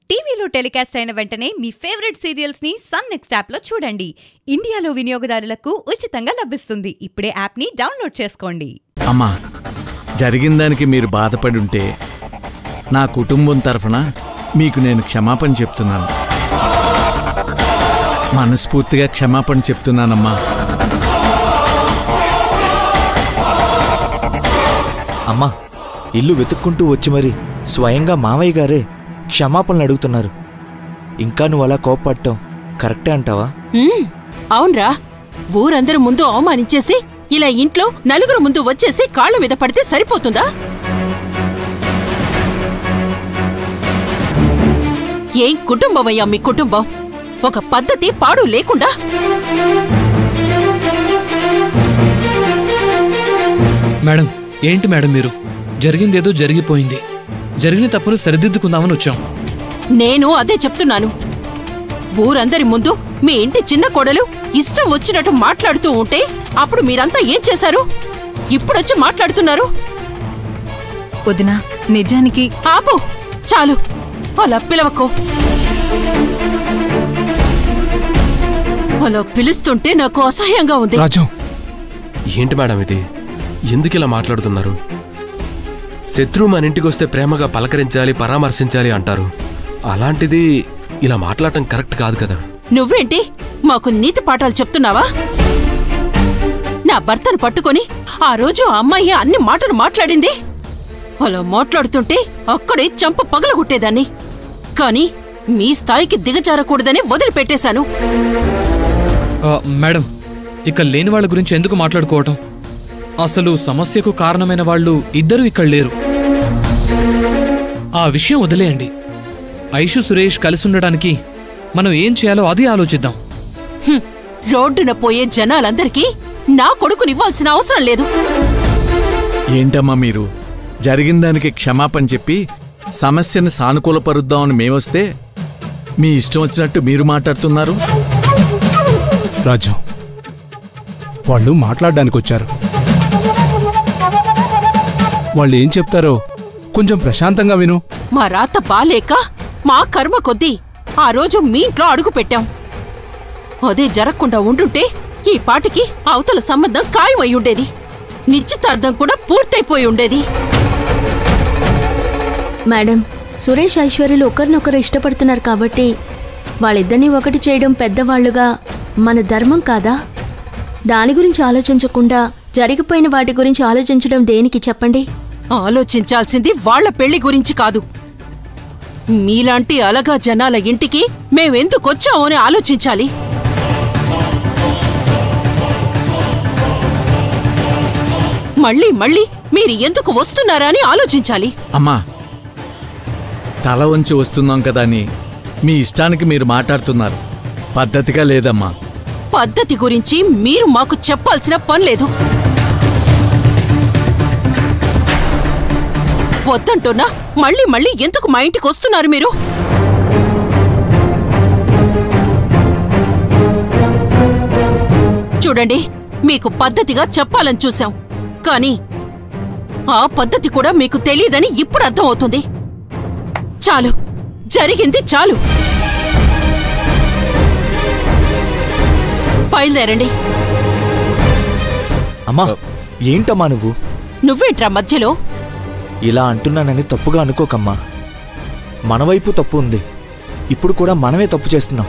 టీవీలో టెలికాస్ట్ అయిన వెంటనే మీ ఫేవరెట్ సీరియల్స్ ని సన్ నెక్స్ట్ యాప్ లో చూడండి ఇండియాలో వినియోగదారులకు ఉచితంగా లభిస్తుంది ఇప్పుడే యాప్ ని డౌన్లోడ్ చేసుకోండి అమ్మా జరిగిన దానికి మీరు బాధపడి ఉంటే నా కుటుంబం తరఫున మీకు నేను క్షమాపణ చెప్తున్నాను మనస్ఫూర్తిగా క్షమాపణ చెప్తున్నానమ్మా అమ్మా ఇల్లు వెతుక్కుంటూ వచ్చి మరి స్వయంగా మావయ్య గారే క్షమాపణలు అడుగుతున్నారు ఇంకా నువ్వు అలా కోప్పడటం కరెక్టే అంటావా ఉమ్, అవునరా ఊరందరి ముందు అవమానించేసి ఇలా ఇంట్లో నలుగురు ముందు వచ్చేసి కాళ్ళ మీద పడితే సరిపోతుందా ఏం కుటుంబమయ్యా మీ కుటుంబం ఒక పద్ధతి పాడు లేకుండా మేడం ఏంటి మేడం మీరు జరిగిందేదో జరిగిపోయింది జరిగిన తప్పును సరిదిద్దుకుందామని వచ్చాం నేను అదే చెప్తున్నాను ఊరందరి ముందు మీ ఇంటి చిన్న కోడలు ఇష్టం వచ్చినట్టు మాట్లాడుతూ ఉంటే అప్పుడు మీరంతా ఏం చేశారు ఇప్పుడొచ్చి మాట్లాడుతున్నారు వదినా నిజానికి ఆపు చాలు అలా పిలవకు అలా పిలుస్తుంటే నాకు అసహ్యంగా ఉంది రాజు ఏంటి మేడం ఇది ఎందుకు ఇలా మాట్లాడుతున్నారు శత్రువు మన ఇంటికి వస్తే ప్రేమగా పలకరించాలి పరామర్శించాలి అంటారు అలాంటిది ఇలా మాట్లాడటం కరెక్ట్ కాదు కదా నువ్వేంటి మాకు నీతి పాఠాలు చెప్తున్నావా నా భర్తను పట్టుకొని ఆ రోజు ఆ అమ్మాయి అన్ని మాటలు మాట్లాడింది అలా మాట్లాడుతుంటే అక్కడే చంప పగలగొట్టేదాన్ని కానీ మీ స్థాయికి దిగజారకూడదని వదిలిపెట్టేశాను ఆ, మేడం ఇక లేని వాళ్ళ గురించి ఎందుకు మాట్లాడుకోవటం అసలు సమస్యకు కారణమైన వాళ్ళు ఇద్దరు ఇక్కడ లేరు ఆ విషయం వదిలేయండి ఐషు సురేష్ కలిసి ఉండడానికి మనం ఏం చేయాలో అది ఆలోచిద్దాం హ్మ్, రోడ్డున పోయే జనాలందరికీ నా కొడుకునివ్వాల్సిన అవసరం లేదు ఏంటమ్మా మీరు జరిగిన దానికి క్షమాపణ చెప్పి సమస్యను సానుకూలపరుద్దామని మేమొస్తే మీ ఇష్టం వచ్చినట్టు మీరు మాట్లాడుతున్నారు రాజు వాళ్ళు మాట్లాడడానికి వచ్చారు వాళ్ళు ఏం చెప్తారో కొంచెం ప్రశాంతంగా విను మా రాత బాలేక మా కర్మ కొద్దీ ఆ రోజు మీ ఇంట్లో అడుగు పెట్టాం అదే జరగకుండా ఉండుంటే ఈ పాటికి అవతల సంబంధం ఖాయమై ఉండేది నిశ్చితార్థం కూడా పూర్తయిపోయి ఉండేది మేడం సురేష్ ఐశ్వర్యలు ఒకరినొకరు ఇష్టపడుతున్నారు కాబట్టి వాళ్ళిద్దరినీ ఒకటి చేయడం పెద్దవాళ్లుగా మన ధర్మం కాదా దాని గురించి ఆలోచించకుండా జరిగిపోయిన వాటి గురించి ఆలోచించడం దేనికి చెప్పండి ఆలోచించాల్సింది వాళ్ళ పెళ్లి గురించి కాదు మీలాంటి అలగా జనాల ఇంటికి మేమెందుకొచ్చామో అని ఆలోచించాలి మళ్ళీ మళ్ళీ మీరు ఎందుకు వస్తున్నారా అని ఆలోచించాలి అమ్మా తల వంచి వస్తున్నాం కదా అని మీ ఇష్టానికి మీరు మాట్లాడుతున్నారు పద్ధతిగా లేదమ్మా పద్ధతి గురించి మీరు మాకు చెప్పాల్సిన పని లేదు వద్దంటున్నా మళ్ళీ మళ్ళీ ఎందుకు మా ఇంటికి వస్తున్నారు మీరు చూడండి మీకు పద్ధతిగా చెప్పాలని చూశాం కానీ ఆ పద్ధతి కూడా మీకు తెలియదని ఇప్పుడు అర్థమవుతుంది చాలు జరిగింది చాలు బయలుదేరండి అమ్మా ఏంటమ్మా నువ్వు నువ్వేంట్రా మధ్యలో ఇలా అంటున్నానని తప్పుగా అనుకోకమ్మా మన వైపు తప్పు ఉంది ఇప్పుడు కూడా మనమే తప్పు చేస్తున్నాం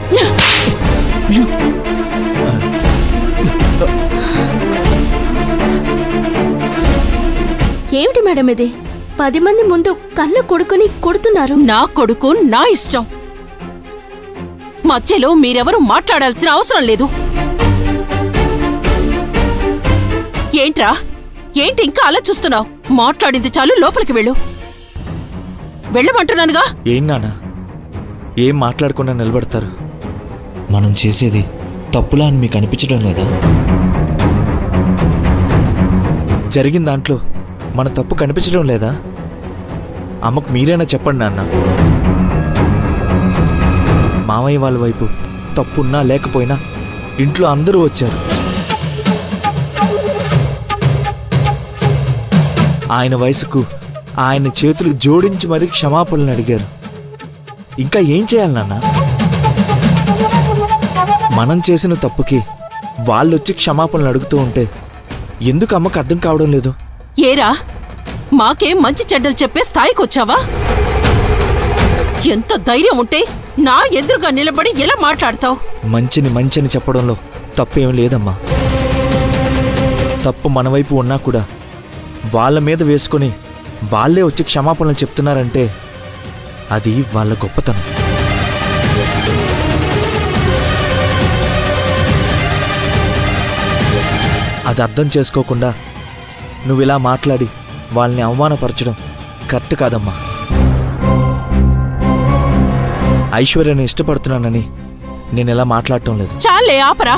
ఏమిటి మేడం ఇది పది మంది ముందు కన్న కొడుకుని కొడుతున్నారు నా కొడుకు నా ఇష్టం మధ్యలో మీరెవరూ మాట్లాడాల్సిన అవసరం లేదు ఏంట్రా ఏంటి ఇంకా అలా చూస్తున్నావు మాట్లాడింది చాలు లోపలికి వెళ్ళు వెళ్ళమంటున్నానుగా ఏం నాన్న ఏం మాట్లాడకుండా నిలబడతారు మనం చేసేది తప్పులా అని మీకు అనిపించడం లేదా జరిగిన దాంట్లో మన తప్పు కనిపించడం లేదా అమ్మకు మీరైనా చెప్పండి నాన్న మామయ్య వాళ్ళ వైపు తప్పున్నా లేకపోయినా ఇంట్లో అందరూ వచ్చారు ఆయన వయసుకు ఆయన చేతులు జోడించి మరీ క్షమాపణలు అడిగారు ఇంకా ఏం చేయాలి నాన్న మనం చేసిన తప్పుకి వాళ్ళొచ్చి క్షమాపణలు అడుగుతూ ఉంటే ఎందుకు అమ్మకు అర్థం కావడం లేదు ఏరా మాకేం మంచి చెడ్డలు చెప్పే స్థాయికొచ్చావా ఎంత ధైర్యం ఉంటే నా ఎదురుగా నిలబడి ఎలా మాట్లాడతావు మంచిని మంచిని చెప్పడంలో తప్పేం లేదమ్మా తప్పు మన వైపు ఉన్నా కూడా వాళ్ళ మీద వేసుకొని వాళ్ళే వచ్చి క్షమాపణలు చెప్తున్నారంటే అది వాళ్ళ గొప్పతనం అది అర్థం చేసుకోకుండా నువ్వు ఇలా మాట్లాడి వాళ్ళని అవమానపరచడం కరెక్ట్ కాదమ్మా ఐశ్వర్యని ఇష్టపడుతున్నానని నేను ఇలా మాట్లాడటం లేదు చాలే ఆపరా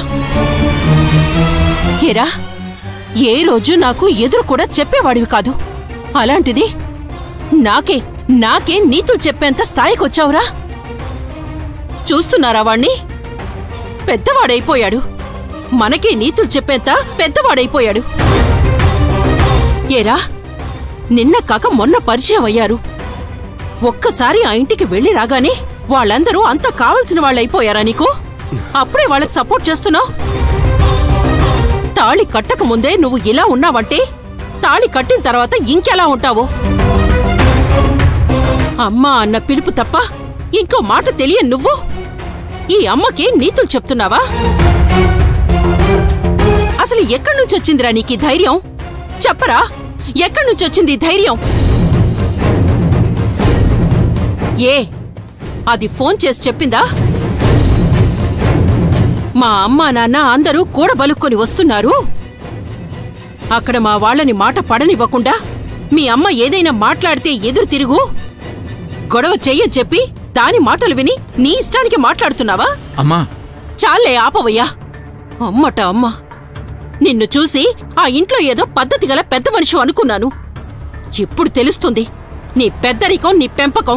ఏరా ఏ రోజు నాకు ఎదురు కూడా చెప్పేవాడివి కాదు అలాంటిది నాకే నాకే నీతులు చెప్పేంత స్థాయికొచ్చావురా చూస్తున్నారా వాణ్ణి పెద్దవాడైపోయాడు మనకే నీతులు చెప్పేంత పెద్దవాడైపోయాడు ఏరా నిన్న కాక మొన్న పరిచయం అయ్యారు ఒక్కసారి ఆ ఇంటికి వెళ్ళి రాగానే వాళ్ళందరూ అంత కావలసిన వాళ్ళైపోయారా నీకు అప్పుడే వాళ్ళకి సపోర్ట్ చేస్తున్నావు తాళి కట్టక ముందే నువ్వు ఇలా ఉన్నావంటే తాళి కట్టిన తర్వాత ఇంకెలా ఉంటావు అమ్మా అన్న పిలుపు తప్ప ఇంకో మాట తెలియని నువ్వు ఈ అమ్మకి నీతులు చెప్తున్నావా అసలు ఎక్కడి నుంచి వచ్చిందిరా నీకు ఈ ధైర్యం చెప్పరా ఎక్కడి నుంచి వచ్చింది ఈ ధైర్యం ఏ అది ఫోన్ చేసి చెప్పిందా మా అమ్మా నాన్న అందరూ కూడబలుక్కొని వస్తున్నారు అక్కడ మా వాళ్ళని మాట పడనివ్వకుండా మీ అమ్మ ఏదైనా మాట్లాడితే ఎదురు తిరుగు గొడవ చెయ్యని చెప్పి దాని మాటలు విని నీ ఇష్టానికి మాట్లాడుతున్నావా అమ్మా చాలే ఆపవయ్యా అమ్మట అమ్మ నిన్ను చూసి ఆ ఇంట్లో ఏదో పద్ధతి గల పెద్ద మనిషి అనుకున్నాను ఇప్పుడు తెలుస్తుంది నీ పెద్దరికం నీ పెంపకం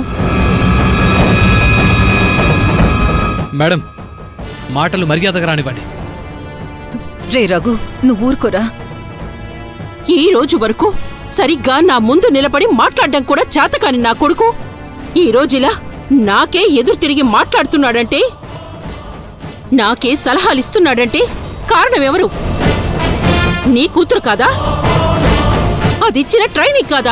మేడం మాటలు మర్యాదగా రానివ్వండి రే రఘు నువ్వు ఊరుకోరా ఈ రోజు వరకు సరిగ్గా నా ముందు నిలబడి మాట్లాడడం కూడా చేతకాని నా కొడుకు ఈ రోజులా నాకే ఎదురు తిరిగి మాట్లాడుతున్నాడంటే నాకే సలహాలిస్తున్నాడంటే కారణమెవరు నీ కూతురు కాదా అదిచ్చిన ట్రైనింగ్ కాదా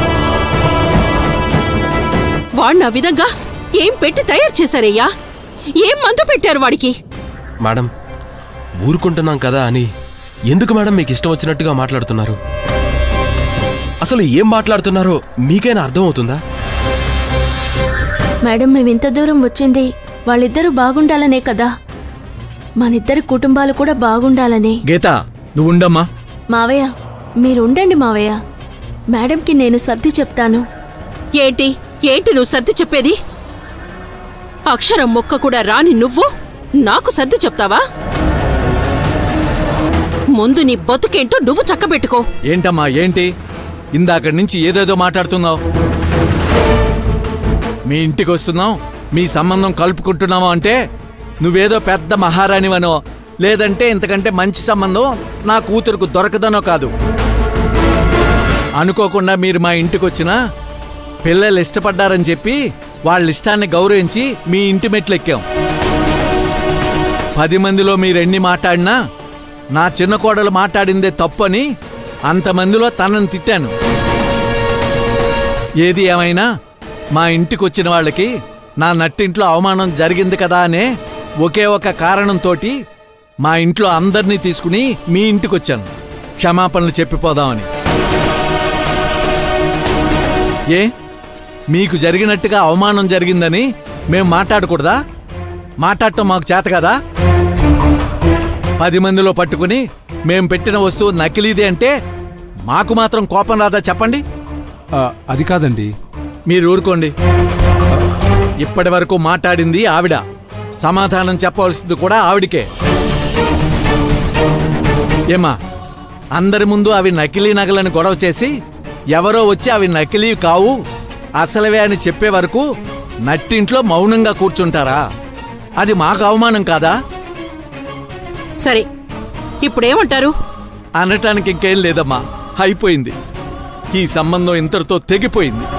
వాణ్ణ విధంగా ఏం పెట్టి తయారు చేశారయ్యా ఏం మందు పెట్టారు వాడికి మేడం ఊరుకుంటున్నాం కదా అని ఎందుకు మేడం మీకు ఇష్టం వచ్చినట్టుగా మాట్లాడుతున్నారు అసలు ఏం మాట్లాడుతున్నారో మీకైనా అర్థమవుతుందా మేడం మేము ఇంత దూరం వచ్చింది వాళ్ళిద్దరూ బాగుండాలనే కదా మనిద్దరి కుటుంబాలు కూడా బాగుండాలనే గీత నువ్వు ఉండమ్మా మావయ్య మీరు ఉండండి మావయ్య మేడంకి నేను సర్ది చెప్తాను ఏంటి ఏంటి నువ్వు సర్ది చెప్పేది అక్షరం మొక్క కూడా రాని నువ్వు నాకు సర్ది చెప్తావా ముందు నీ బతుకేంటో నువ్వు చక్కబెట్టుకో ఏంటమ్మా ఏంటి ఇందాకడి నుంచి ఏదేదో మాట్లాడుతున్నావు మీ ఇంటికి వస్తున్నాం మీ సంబంధం కలుపుకుంటున్నాము అంటే నువ్వేదో పెద్ద మహారాణివనో లేదంటే ఇంతకంటే మంచి సంబంధం నా కూతురుకు దొరకదనో కాదు అనుకోకుండా మీరు మా ఇంటికి వచ్చినా పిల్లలు ఇష్టపడ్డారని చెప్పి వాళ్ళ ఇష్టాన్ని గౌరవించి మీ ఇంటి మెట్లెక్కాం పది మందిలో మీరెన్ని మాట్లాడినా నా చిన్న కోడలు మాట్లాడిందే తప్పని అంతమందిలో తనని తిట్టాను ఏది ఏమైనా మా ఇంటికి వచ్చిన వాళ్ళకి నా నట్టింట్లో అవమానం జరిగింది కదా అనే ఒకే ఒక కారణంతోటి మా ఇంట్లో అందరినీ తీసుకుని మీ ఇంటికి వచ్చాను క్షమాపణలు చెప్పిపోదామని ఏ మీకు జరిగినట్టుగా అవమానం జరిగిందని మేం మాట్లాడకూడదా మాట్లాడటం మాకు చేత కదా పది మందిలో పట్టుకుని మేం పెట్టిన వస్తువు నకిలీది అంటే మాకు మాత్రం కోపం రాదా చెప్పండి ఆ, అది కాదండి మీరు ఊరుకోండి ఇప్పటి వరకు మాట్లాడింది ఆవిడ సమాధానం చెప్పవలసింది కూడా ఆవిడికే ఏమా అందరి ముందు అవి నకిలీ నగలని గొడవ చేసి ఎవరో వచ్చి అవి నకిలీ కావు అసలవే అని చెప్పే వరకు నట్టింట్లో మౌనంగా కూర్చుంటారా అది మాకు అవమానం కాదా సరే ఇప్పుడేమంటారు అనటానికి ఇంకేం లేదమ్మా అయిపోయింది ఈ సంబంధం ఇంతటితో తెగిపోయింది